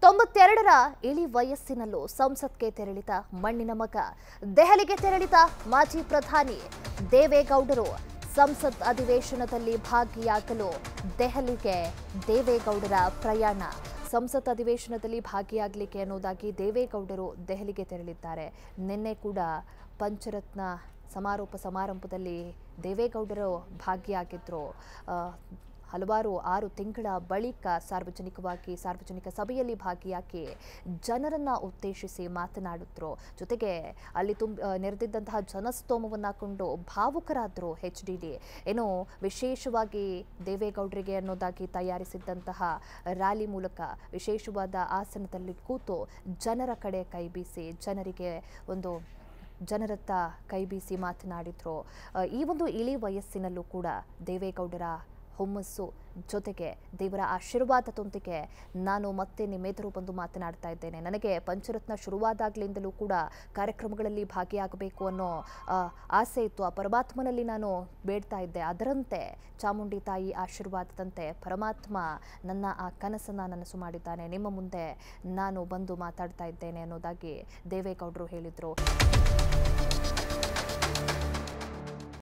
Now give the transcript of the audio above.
ತೊಂಬತ್ತೆರಡರ ಇಳಿ ವಯಸ್ಸಿನಲ್ಲೂ ಸಂಸತ್ಗೆ ತೆರಳಿದ ಮಣ್ಣಿನ ಮಗ ದೆಹಲಿಗೆ ತೆರಳಿದ ಮಾಜಿ ಪ್ರಧಾನಿ ದೇವೇಗೌಡರು ಸಂಸತ್ ಅಧಿವೇಶನದಲ್ಲಿ ಭಾಗಿಯಾಗಲು ದೆಹಲಿಗೆ ದೇವೇಗೌಡರ ಪ್ರಯಾಣ ಸಂಸತ್ ಅಧಿವೇಶನದಲ್ಲಿ ಭಾಗಿಯಾಗಲಿಕ್ಕೆ ಅನ್ನೋದಾಗಿ ದೇವೇಗೌಡರು ದೆಹಲಿಗೆ ತೆರಳಿದ್ದಾರೆ ನಿನ್ನೆ ಕೂಡ ಪಂಚರತ್ನ ಸಮಾರೋಪ ಸಮಾರಂಭದಲ್ಲಿ ದೇವೇಗೌಡರು ಭಾಗಿಯಾಗಿದ್ದರು ಆ, ಹಲವಾರು ಆರು ತಿಂಗಳ ಬಳಿಕ ಸಾರ್ವಜನಿಕವಾಗಿ ಸಾರ್ವಜನಿಕ ಸಭೆಯಲ್ಲಿ ಭಾಗಿಯಾಗಿ ಜನರನ್ನ ಉದ್ದೇಶಿಸಿ ಮಾತನಾಡಿದ್ರು ಜೊತೆಗೆ ಅಲ್ಲಿ ತುಂಬ ಆ, ನೆರೆದಿದ್ದಂತಹ ಜನಸ್ತೋಮವನ್ನು ಕೊಂಡು ಭಾವುಕರಾದರು ಎಚ್ ಡಿ ಡಿ ಏನು ವಿಶೇಷವಾಗಿ ದೇವೇಗೌಡರಿಗೆ ಅನ್ನೋದಾಗಿ ತಯಾರಿಸಿದ್ದಂತಹ ರ್ಯಾಲಿ ಮೂಲಕ ವಿಶೇಷವಾದ ಆಸನದಲ್ಲಿ ಕೂತು ಜನರ ಕಡೆ ಕೈ ಬೀಸಿ ಜನರಿಗೆ ಒಂದು ಜನರತ್ತ ಕೈ ಬೀಸಿ ಮಾತನಾಡಿದ್ರು ಆ, ಈ ಒಂದು ಇಳಿ ವಯಸ್ಸಿನಲ್ಲೂ ಕೂಡ ದೇವೇಗೌಡರ ಹುಮ್ಮಸ್ಸು ಜೊತೆಗೆ ದೇವರ ಆಶೀರ್ವಾದದೊಂದಿಗೆ ನಾನು ಮತ್ತೆ ನಿಮ್ಮೆದುರು ಬಂದು ಮಾತನಾಡ್ತಾ ಇದ್ದೇನೆ ನನಗೆ ಪಂಚರತ್ನ ಶುರುವಾದಾಗಲಿಂದಲೂ ಕೂಡ ಕಾರ್ಯಕ್ರಮಗಳಲ್ಲಿ ಭಾಗಿಯಾಗಬೇಕು ಅನ್ನೋ ಆ, ಆಸೆ ಇತ್ತು ಆ ಪರಮಾತ್ಮನಲ್ಲಿ ನಾನು ಬೇಡ್ತಾ ಇದ್ದೆ ಅದರಂತೆ ಚಾಮುಂಡಿ ತಾಯಿ ಆಶೀರ್ವಾದದಂತೆ ಪರಮಾತ್ಮ ನನ್ನ ಆ ಕನಸನ್ನು ನನಸು ಮಾಡಿದ್ದಾನೆ ನಿಮ್ಮ ಮುಂದೆ ನಾನು ಬಂದು ಮಾತಾಡ್ತಾ ಇದ್ದೇನೆ ಅನ್ನೋದಾಗಿ ದೇವೇಗೌಡರು ಹೇಳಿದರು